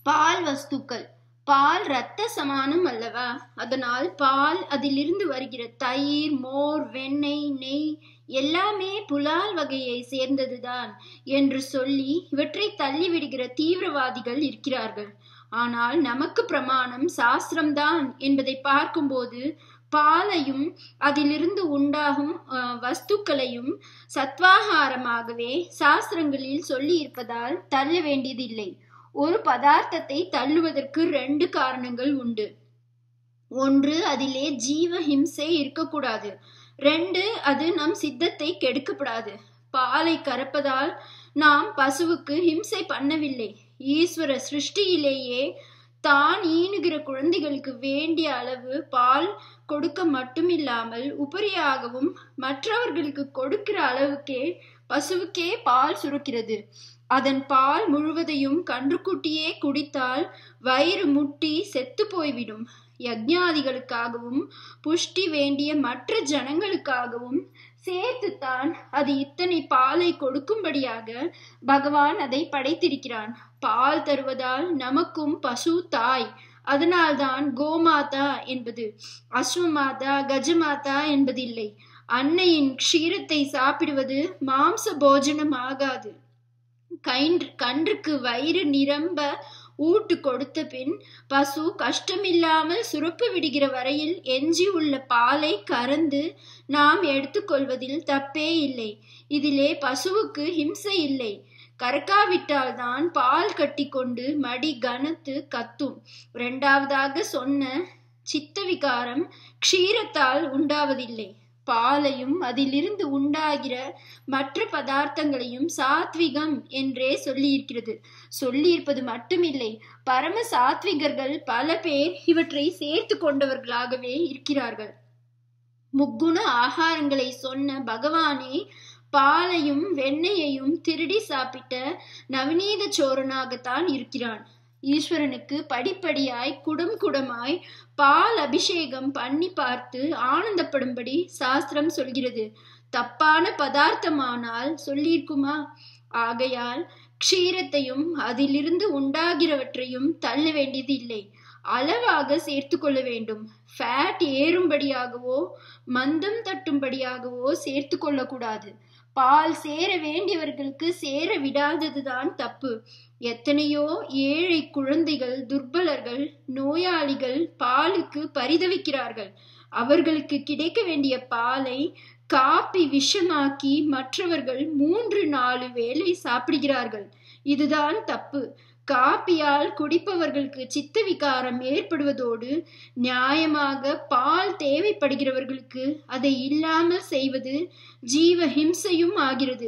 பால் வஸ்துக்கள் பால் இரத்த சமானம் அல்லவா அதனால் பால் அதிலிருந்து வருகிற தயிர் மோர் வெண்ணெய் நெய் எல்லாமே புலால் வகையை சேர்ந்ததுதான் என்று சொல்லி இவற்றை தள்ளிவிடுகிற தீவிரவாதிகள் இருக்கிறார்கள் ஆனால் நமக்கு பிரமாணம் சாஸ்திரம்தான் என்பதை பார்க்கும்போது பாலையும் அதிலிருந்து உண்டாகும் அஹ், வஸ்துக்களையும் சத்வாகாரமாகவே சாஸ்திரங்களில் சொல்லி இருப்பதால் தள்ள வேண்டியதில்லை ஒரு பதார்த்தத்தை தள்ளுவதற்கு ரெண்டு காரணங்கள் உண்டு ஒன்று அதிலே ஜீவ ஹிம்சை இருக்கக்கூடாது ரெண்டு அது நம் சித்தத்தை கெடுக்கப்படாது பாலை கறப்பதால் நாம் பசுவுக்கு ஹிம்சை பண்ணவில்லை ஈஸ்வர சிருஷ்டியிலேயே தான் ஈனுகிற குழந்தைகளுக்கு வேண்டிய அளவு பால் கொடுக்க மட்டுமில்லாமல் உபரியாகவும் மற்றவர்களுக்கு கொடுக்கிற அளவுக்கே பசுவுக்கே பால் சுரக்கிறது அதன் பால் முழுவதையும் கன்றுக்குட்டியே குடித்தால் வயிறு முட்டி செத்து போய்விடும் யஜ்ஞாதிகளுக்காகவும் புஷ்டி வேண்டிய மற்ற ஜனங்களுக்காகவும் சேர்த்துத்தான் அது இத்தனை பாலை கொடுக்கும்படியாக பகவான் அதை படைத்திருக்கிறான் பால் தருவதால் நமக்கும் பசு தாய் அதனால்தான் கோமாதா என்பது அஸ்வமாதா கஜமாதா என்பதில்லை அன்னையின் க்ஷீரத்தை சாப்பிடுவது மாம்ச போஜனம் ஆகாது கயின்று கன்றுக்கு வயிறு நிரம்ப ஊட்டு கொடுத்த பின் பசு கஷ்டமில்லாமல் சுரப்பு விடுகிற வரையில் எஞ்சி உள்ள பாலை கறந்து நாம் எடுத்துக்கொள்வதில் தப்பே இல்லை இதிலே பசுவுக்கு ஹிம்சை இல்லை கறக்காவிட்டால் தான் பால் கட்டிக்கொண்டு மடி கனத்து கத்தும் இரண்டாவதாக சொன்ன சித்தவிகாரம் க்ஷீரத்தால் உண்டாவதில்லை பாலையும் அதிலிருந்து உண்டாகிற மற்ற பதார்த்தங்களையும் சாத்விகம் என்றே சொல்லியிருக்கிறது சொல்லியிருப்பது மட்டுமில்லை பரம சாத்விகர்கள் பல பேர் இவற்றை சேர்த்து கொண்டவர்களாகவே இருக்கிறார்கள் முக்குண ஆகாரங்களை சொன்ன பகவானே பாலையும் வெண்ணெயையும் திருடி சாப்பிட்ட நவநீத சோரனாகத்தான் இருக்கிறான் ஈஸ்வரனுக்கு படிப்படியாய் குடம் குடமாய் பால் அபிஷேகம் பண்ணி பார்த்து ஆனந்தப்படும்படி சாஸ்திரம் சொல்கிறது தப்பான பதார்த்தமானால் சொல்லியிருக்குமா ஆகையால் க்ஷீரத்தையும் அதிலிருந்து உண்டாகிறவற்றையும் தள்ள வேண்டியது இல்லை அளவாக சேர்த்து கொள்ள வேண்டும் ஃபேட் ஏறும்படியாகவோ மந்தம் தட்டும்படியாகவோ சேர்த்து கொள்ளக்கூடாது பால் சேர வேண்டியவர்களுக்கு சேர விடாததுதான் தப்பு எத்தனையோ ஏழை குழந்தைகள் துர்பலர்கள் நோயாளிகள் பாலுக்கு பரிதவிக்கிறார்கள் அவர்களுக்கு கிடைக்க வேண்டிய பாலை காப்பி விஷமாக்கி மற்றவர்கள் மூன்று நாலு வேளை சாப்பிடுகிறார்கள் இதுதான் தப்பு காப்பியால் குடிப்பவர்களுக்கு சித்த விகாரம் ஏற்படுவதோடு நியாயமாக பால் தேவைப்படுகிறவர்களுக்கு அதை இல்லாமல் செய்வது ஜீவ ஹிம்சையும் ஆகிறது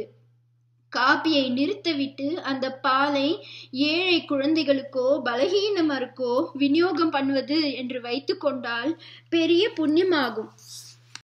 காப்பியை நிறுத்தவிட்டு அந்த பாலை ஏழை குழந்தைகளுக்கோ பலகீனமருக்கோ விநியோகம் பண்ணுவது என்று வைத்துக்கொண்டால் பெரிய புண்ணியமாகும்